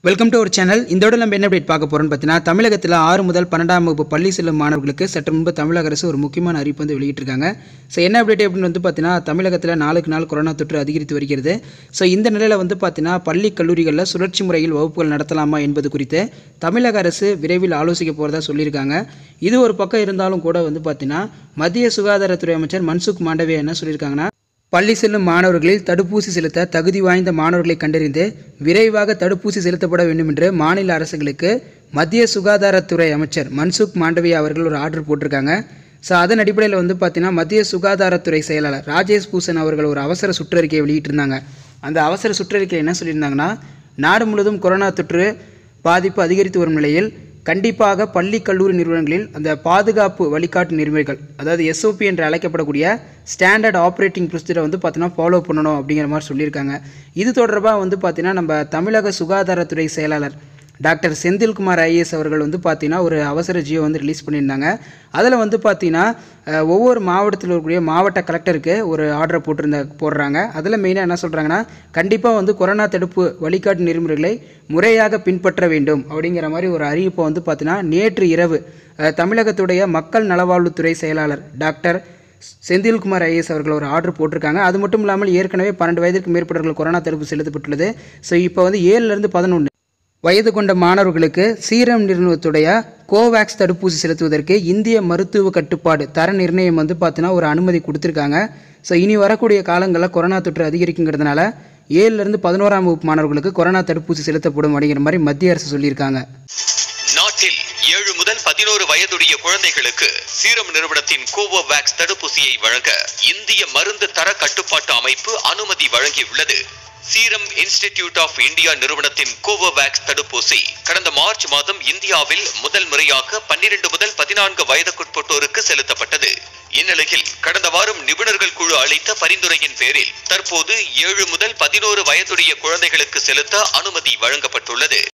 welcome to ஒரு channel இதோட நம்ம என்ன அப்டேட் பார்க்க போறோம்னு பார்த்தீங்கன்னா தமிழகத்தில் ஆறு முதல் பன்னெண்டாம் வகுப்பு பள்ளி செல்லும் மாணவர்களுக்கு சற்று முன்பு தமிழக அரசு ஒரு முக்கியமான அறிவிப்பு வந்து வெளியிட்டிருக்காங்க ஸோ என்ன அப்டேட் அப்படின்னு வந்து பார்த்தீங்கன்னா தமிழகத்தில் நாளுக்கு நாள் கொரோனா தொற்று அதிகரித்து வருகிறது ஸோ இந்த நிலையில் வந்து பார்த்தீங்கன்னா பள்ளி கல்லூரிகளில் சுழற்சி முறையில் வகுப்புகள் நடத்தலாமா என்பது குறித்து தமிழக அரசு விரைவில் ஆலோசிக்க போகிறதா சொல்லியிருக்காங்க இது ஒரு பக்கம் இருந்தாலும் கூட வந்து பார்த்தீங்கன்னா மத்திய சுகாதாரத்துறை அமைச்சர் மன்சுக் மாண்டவியா என்ன சொல்லியிருக்காங்கன்னா பள்ளி செல்லும் மாணவர்களில் தடுப்பூசி செலுத்த தகுதி வாய்ந்த மாணவர்களை கண்டறிந்து விரைவாக தடுப்பூசி செலுத்தப்பட வேண்டும் என்று மாநில அரசுகளுக்கு மத்திய சுகாதாரத்துறை அமைச்சர் மன்சுக் மாண்டவியா அவர்கள் ஒரு ஆர்டர் போட்டிருக்காங்க ஸோ அதன் அடிப்படையில் வந்து பார்த்தீங்கன்னா மத்திய சுகாதாரத்துறை செயலாளர் ராஜேஷ் பூஷன் அவர்கள் ஒரு அவசர சுற்றறிக்கையை வெளியிட்டிருந்தாங்க அந்த அவசர சுற்றறிக்கையில் என்ன சொல்லியிருந்தாங்கன்னா நாடு முழுவதும் கொரோனா தொற்று பாதிப்பு அதிகரித்து வரும் நிலையில் கண்டிப்பாக பள்ளி கல்லூரி நிறுவனங்களில் அந்த பாதுகாப்பு வழிகாட்டு நெறிமுறைகள் அதாவது எஸ்ஓபி என்று அழைக்கப்படக்கூடிய ஸ்டாண்டர்ட் ஆப்ரேட்டிங் ப்ரொசீஜரை வந்து பார்த்தீங்கன்னா ஃபாலோ பண்ணணும் அப்படிங்கிற மாதிரி சொல்லியிருக்காங்க இது தொடர்பாக வந்து பார்த்தீங்கன்னா நம்ம தமிழக சுகாதாரத்துறை செயலாளர் டாக்டர் செந்தில்குமார் ஐஏஎஸ் அவர்கள் வந்து பார்த்தீங்கன்னா ஒரு அவசர ஜியோ வந்து ரிலீஸ் பண்ணியிருந்தாங்க அதில் வந்து பார்த்தீங்கன்னா அஹ், ஒவ்வொரு மாவட்டத்தில் இருக்கக்கூடிய மாவட்ட கலெக்டருக்கு ஒரு ஆர்டரை போட்டிருந்த போடுறாங்க அதில் மெயினாக என்ன சொல்கிறாங்கன்னா கண்டிப்பாக வந்து கொரோனா தடுப்பு வழிகாட்டு நெறிமுறைகளை முறையாக பின்பற்ற வேண்டும் அப்படிங்கிற மாதிரி ஒரு அறிவிப்பை வந்து பார்த்தீங்கன்னா நேற்று இரவு அஹ், தமிழகத்துடைய மக்கள் நலவாழ்வுத்துறை செயலாளர் டாக்டர் செந்தில்குமார் ஐஏஎஸ் அவர்கள் ஒரு ஆர்டர் போட்டிருக்காங்க அது மட்டும் இல்லாமல் ஏற்கனவே பன்னெண்டு வயதிற்கு மேற்பட்டவர்கள் கொரோனா தடுப்பு செலுத்தப்பட்டுள்ளது ஸோ இப்போ வந்து ஏழுலேருந்து பதினொன்று வயது கொண்ட மாணவர்களுக்கு சீரம் நிறுவனத்துடைய கோவேக்ஸ் தடுப்பூசி செலுத்துவதற்கு இந்திய மருத்துவ கட்டுப்பாடு தர நிர்ணயம் வந்து பார்த்தீங்கன்னா ஒரு அனுமதி கொடுத்துருக்காங்க ஸோ இனி வரக்கூடிய காலங்களில் கொரோனா தொற்று அதிகரிக்குங்கிறதுனால ஏழுலேருந்து பதினோராம் வகுப்பு மாணவர்களுக்கு கொரோனா தடுப்பூசி செலுத்தப்படும் அப்படிங்கிற மாதிரி மத்திய அரசு சொல்லியிருக்காங்க நாட்டில் ஏழு முதல் பதினோரு வயதுடைய குழந்தைகளுக்கு சீரம் நிறுவனத்தின் கோவோவேக்ஸ் தடுப்பூசியை வழங்க இந்திய மருந்து தர கட்டுப்பாட்டு அமைப்பு அனுமதி வழங்கியுள்ளது சீரம் இன்ஸ்டிடியூட் ஆஃப் இந்தியா நிறுவனத்தின் கோவோவேக்ஸ் தடுப்பூசி கடந்த மார்ச் மாதம் இந்தியாவில் முதல் முறையாக பன்னிரண்டு முதல் பதினான்கு வயதுக்குட்பட்டோருக்கு செலுத்தப்பட்டது இந்நிலையில் கடந்த வாரம் நிபுணர்கள் குழு அளித்த பரிந்துரையின் பேரில் தற்போது ஏழு முதல் பதினோரு வயதுடைய குழந்தைகளுக்கு செலுத்த அனுமதி வழங்கப்பட்டுள்ளது